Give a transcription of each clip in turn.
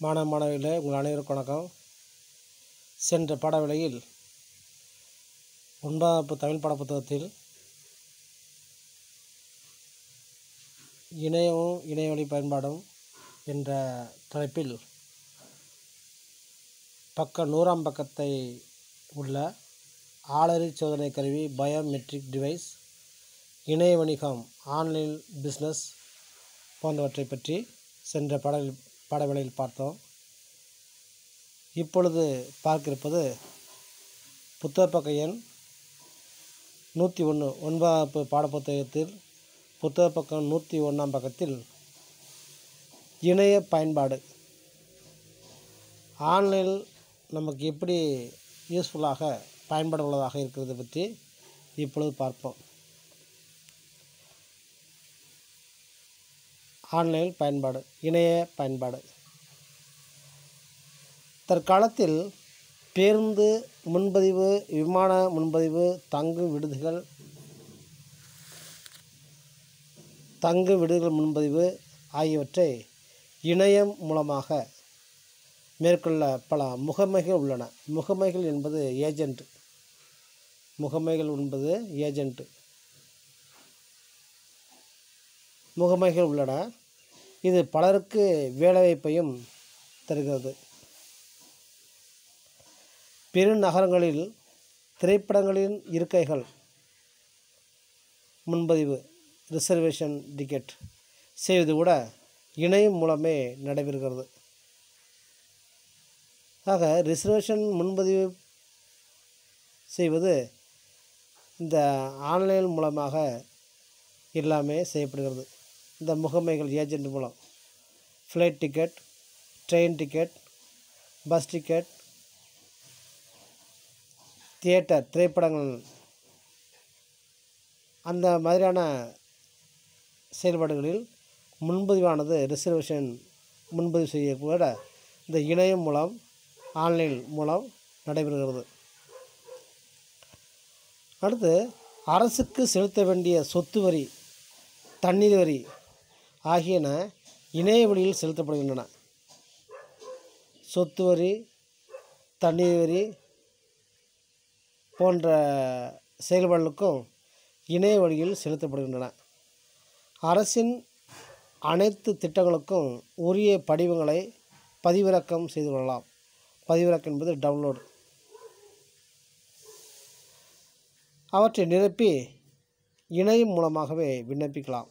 மாணவ மாணவிகளே உங்கள் அனைவருக்கும் வணக்கம் சென்ற பாடவிலையில் ஒன்பதாம் வகுப்பு தமிழ் பாட புத்தகத்தில் இணையமும் இணையவழி பயன்பாடும் என்ற தலைப்பில் பக்க நூறாம் பக்கத்தை உள்ள ஆளறி சோதனை கருவி பயோமெட்ரிக் டிவைஸ் இணைய வணிகம் ஆன்லைன் பிஸ்னஸ் போன்றவற்றை பற்றி சென்ற பாட பாடவேளையில் பார்த்தோம் இப்பொழுது பார்க்க இருப்பது புத்தக பக்க எண் நூற்றி ஒன்று ஒன்பதாம் வகுப்பு பாடப்புத்தகத்தில் புத்தக பக்கம் நூற்றி ஒன்றாம் பக்கத்தில் இணைய பயன்பாடு ஆன்லைனில் நமக்கு எப்படி யூஸ்ஃபுல்லாக பயன்பட உள்ளதாக இருக்கிறது பற்றி இப்பொழுது பார்ப்போம் ஆன்லைன் பயன்பாடு இணைய பயன்பாடு தற்காலத்தில் பேருந்து முன்பதிவு விமான முன்பதிவு தங்கும் விடுதிகள் தங்கும் விடுதிகள் முன்பதிவு ஆகியவற்றை இணையம் மூலமாக மேற்கொள்ள பல முகமைகள் உள்ளன முகமைகள் என்பது ஏஜெண்ட் முகமைகள் என்பது ஏஜெண்ட் முகமைகள் உள்ளன இது பலருக்கு வேலைவாய்ப்பையும் தருகிறது பெருநகரங்களில் திரைப்படங்களின் இருக்கைகள் முன்பதிவு ரிசர்வேஷன் டிக்கெட் செய்வது கூட இணையம் மூலமே நடைபெறுகிறது ஆக ரிசர்வேஷன் முன்பதிவு செய்வது இந்த ஆன்லைன் மூலமாக எல்லாமே செய்யப்படுகிறது இந்த முகமைகள் ஏஜென்ட் மூலம் flight ticket train ticket bus ticket theatre திரைப்படங்கள் அந்த மாதிரியான செயல்பாடுகளில் முன்பதிவானது ரிசர்வேஷன் முன்பதிவு செய்யக்கூட இந்த இணையம் மூலம் ஆன்லைன் மூலம் நடைபெறுகிறது அடுத்து அரசுக்கு செலுத்த வேண்டிய சொத்து வரி தண்ணீர் வரி ஆகியன இணைய வழியில் செலுத்தப்படுகின்றன சொத்து வரி தண்ணீர் வரி போன்ற செயல்பாடுகளுக்கும் இணைய வழியில் செலுத்தப்படுகின்றன அரசின் அனைத்து திட்டங்களுக்கும் உரிய படிவங்களை பதிவிறக்கம் செய்து கொள்ளலாம் பதிவிறக்கம் என்பது டவுன்லோடு அவற்றை நிரப்பி இணையம் மூலமாகவே விண்ணப்பிக்கலாம்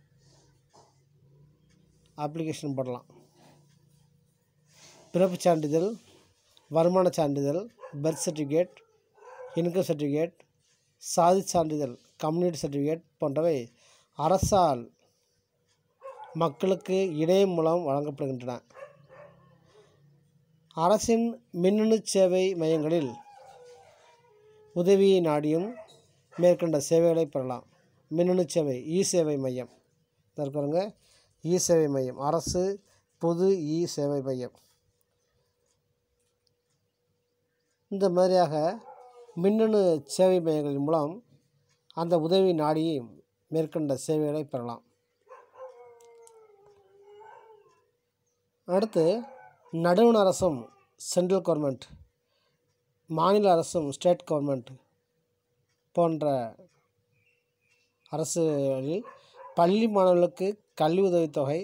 அப்ளிகேஷன் போடலாம் பிறப்புச் சான்றிதழ் வருமானச் சான்றிதழ் பர்த் சர்டிஃபிகேட் இன்கம் சர்டிஃபிகேட் சாதி சான்றிதழ் கம்யூனிட்டி சர்டிஃபிகேட் போன்றவை அரசால் மக்களுக்கு இணையம் மூலம் வழங்கப்படுகின்றன அரசின் மின்னணு சேவை மையங்களில் உதவியை நாடியும் மேற்கண்ட சேவைகளை பெறலாம் மின்னணு சேவை இ சேவை மையம் பாருங்க இ சேவை மையம் அரசு பொது இ சேவை மையம் இந்த மாதிரியாக மின்னணு சேவை மையங்களின் மூலம் அந்த உதவி நாடி மேற்கண்ட சேவைகளை பெறலாம் அடுத்து நடுவண் அரசும் சென்ட்ரல் கவர்மெண்ட் மாநில அரசும் ஸ்டேட் கவர்மெண்ட் போன்ற அரசுகளில் பள்ளி மாணவர்களுக்கு கல்வி உதவித்தொகை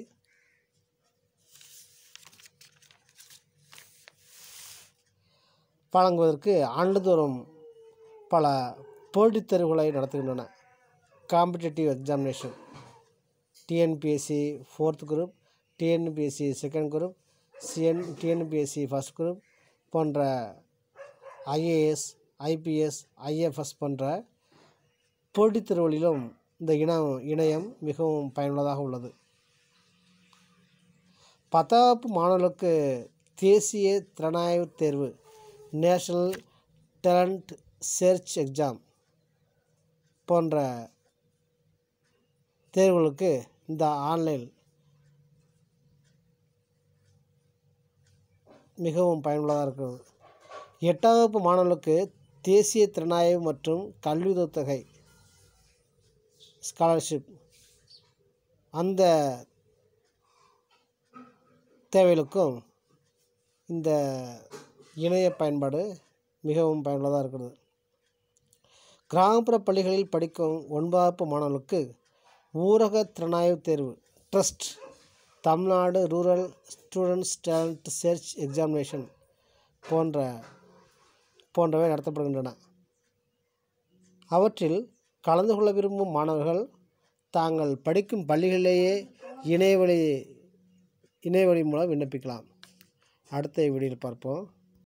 வழங்குவதற்கு ஆண்டுதோறும் பல போட்டித் தேர்வுகளை நடத்துகின்றன competitive examination TNPSC fourth group TNPSC second group CN TNPSC first group போன்ற ஐஏஎஸ் ஐபிஎஸ் ஐஎஃப்எஸ் போன்ற போட்டித் தேர்வுகளிலும் இந்த இனம் இணையம் மிகவும் பயனுள்ளதாக உள்ளது பத்தாம் வகுப்பு மாணவர்களுக்கு தேசிய திறனாய்வு தேர்வு நேஷனல் டேலண்ட் சர்ச் எக்ஸாம் போன்ற தேர்வுகளுக்கு இந்த ஆன்லைன் மிகவும் பயனுள்ளதாக இருக்கிறது எட்டாம் வகுப்பு மாணவர்களுக்கு தேசிய திறனாய்வு மற்றும் கல்வி உதவித்தொகை ஸ்காலர்ஷிப் அந்த தேவைகளுக்கும் இந்த இணைய பயன்பாடு மிகவும் பயனுள்ளதாக இருக்கிறது கிராமப்புற பள்ளிகளில் படிக்கும் ஒன்பதாப்பு மாணவர்களுக்கு ஊரக திறனாய்வு தேர்வு trust Tamil Nadu rural students talent search examination போன்ற போன்றவை நடத்தப்படுகின்றன அவற்றில் கலந்து கொள்ள விரும்பும் மாணவர்கள் தாங்கள் படிக்கும் பள்ளிகளிலேயே இணையவழி இணையவழி மூலம் விண்ணப்பிக்கலாம் அடுத்த வீடியோவில் பார்ப்போம்